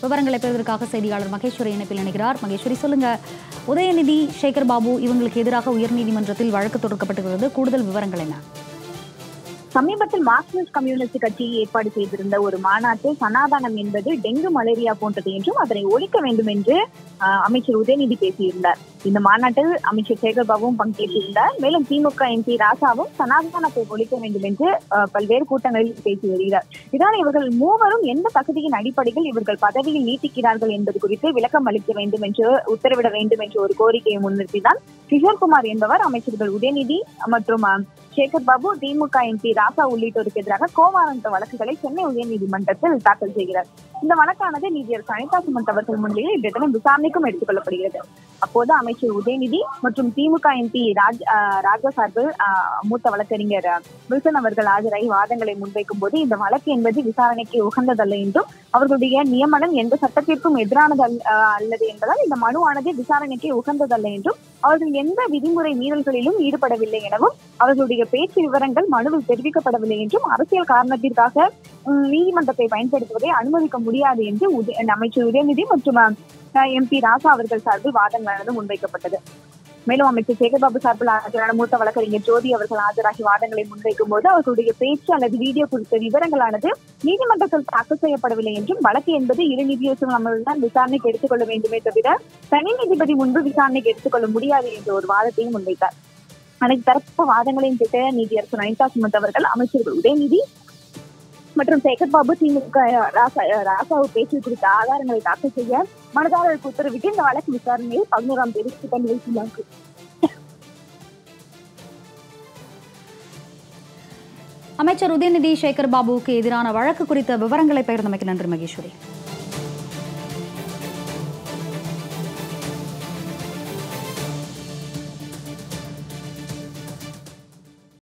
விவரங்களை பெறுவதற்காக செய்தியாளர் மகேஸ்வரி இணைப்பில் இணைகிறார் மகேஸ்வரி சொல்லுங்க உதயநிதி சேகர் பாபு இவங்களுக்கு எதிராக உயர்நீதிமன்றத்தில் வழக்கு தொடுக்கப்பட்டிருக்கிறது கூடுதல் விவரங்கள் என்ன சமீபத்தில் மார்க்சிஸ்ட் கம்யூனிஸ்ட் கட்சி ஏற்பாடு செய்திருந்த ஒரு மாநாட்டில் சனாதனம் என்பது டெங்கு மலேரியா போன்றது என்றும் அதனை ஒழிக்க வேண்டும் என்று ஆஹ், அமைச்சர் உதயநிதி பேசியிருந்தார் இந்த மாநாட்டில் அமைச்சர் சேகர்பாபுவும் பங்கேற்றிருந்தார் மேலும் திமுக எம்பி ராசாவும் சனாதனத்தை ஒழிக்க வேண்டும் என்று ஆஹ், பல்வேறு கூட்டங்களில் பேசி வருகிறார் இதனால் இவர்கள் மூவரும் எந்த தகுதியின் அடிப்படையில் இவர்கள் பதவியில் நீட்டிக்கிறார்கள் என்பது குறித்து விளக்கம் அளிக்க வேண்டும் என்று உத்தரவிட வேண்டும் என்ற ஒரு கோரிக்கையை முன்னிறுத்திதான் கிஷோர்குமார் என்பவர் அமைச்சர்கள் உதயநிதி மற்றும் ஆஹ், சேகர் பாபு திமுக எம்பி ராசா உள்ளிட்டோருக்கு எதிராக கோவாரந்த வழக்குகளை சென்னை உயர்நீதிமன்றத்தில் தாக்கல் செய்கிறார் இந்த வழக்கானது நீதியரசர் அனிதா சுமந்த் அவர்கள் முன்னிலையில் இன்றைய தினம் விசாரணைக்கும் எடுத்துக் கொள்ளப்படுகிறது அப்போது அமைச்சர் உதயநிதி மற்றும் திமுக எம்பி ராஜ் ஆஹ் ராஜா சார்பில் ஆஹ் மூத்த வழக்கறிஞர் ஆஹ் வில்சன் அவர்கள் ஆஜராகி வாதங்களை முன்வைக்கும் போது இந்த வழக்கு என்பது விசாரணைக்கு உகந்ததல்ல என்றும் அவர்களுடைய நியமனம் எந்த சட்டத்திற்கும் எதிரானது அல்ல- ஆஹ் அல்லது என்பதால் இந்த மனுவானது விசாரணைக்கு உகந்ததல்ல என்றும் அவர்கள் எந்த விதிமுறை மீறல்களிலும் ஈடுபடவில்லை எனவும் அவர்களுடைய பேச்சு விவரங்கள் மனுவில் தெரிவிக்கப்படவில்லை என்றும் அரசியல் காரணத்திற்காக உம், நீதிமன்றத்தை பயன்படுத்துவதை அனுமதிக்க முடியாது என்று உத- அமைச்சர் உதயநிதி மற்றும் எம்பி ராசா அவர்கள் சார்பில் வாதங்களானது முன்வைக்கப்பட்டது மேலும் அமைச்சர் சேகர்பாபு சார்பில் ஆஜரான மூத்த வழக்கறிஞர் ஜோதி அவர்கள் ஆஜராகி வாதங்களை முன்வைக்கும் போது அவர்களுடைய பேச்சு அல்லது வீடியோ குறித்த விவரங்களானது நீதிமன்றத்தில் தாக்கல் செய்யப்படவில்லை என்றும் வழக்கு என்பது இரு நீதியரசர்கள் அமர்வுதான் விசாரணைக்கு எடுத்துக்கொள்ள வேண்டுமே தவிர தனி நீதிபதி முன்பு விசாரணைக்கு எடுத்துக்கொள்ள முடியாது என்ற ஒரு வாதத்தையும் முன்வைத்தார் அனைத்து தரப்பு வாதங்களையும் கேட்ட நீதியரசர் அனிதா சுமந்த் அவர்கள் அமைச்சர்கள் உதயநிதி மற்றும் சேகர் பாபு திமுக ராசா ராசாவு பேச்சு குறித்த ஆதாரங்களை தாக்கல் செய்ய மனுதாரருக்கு உத்தரவிட்டு இந்த வழக்கு விசாரணையை பதினோராம் தேதி திட்டம் வைத்துள்ளார்கள் அமைச்சர் உதயநிதி சேகர் பாபுவுக்கு எதிரான வழக்கு குறித்த விவரங்களை பகிர்ந்தமைக்கு நன்றி மகேஸ்வரி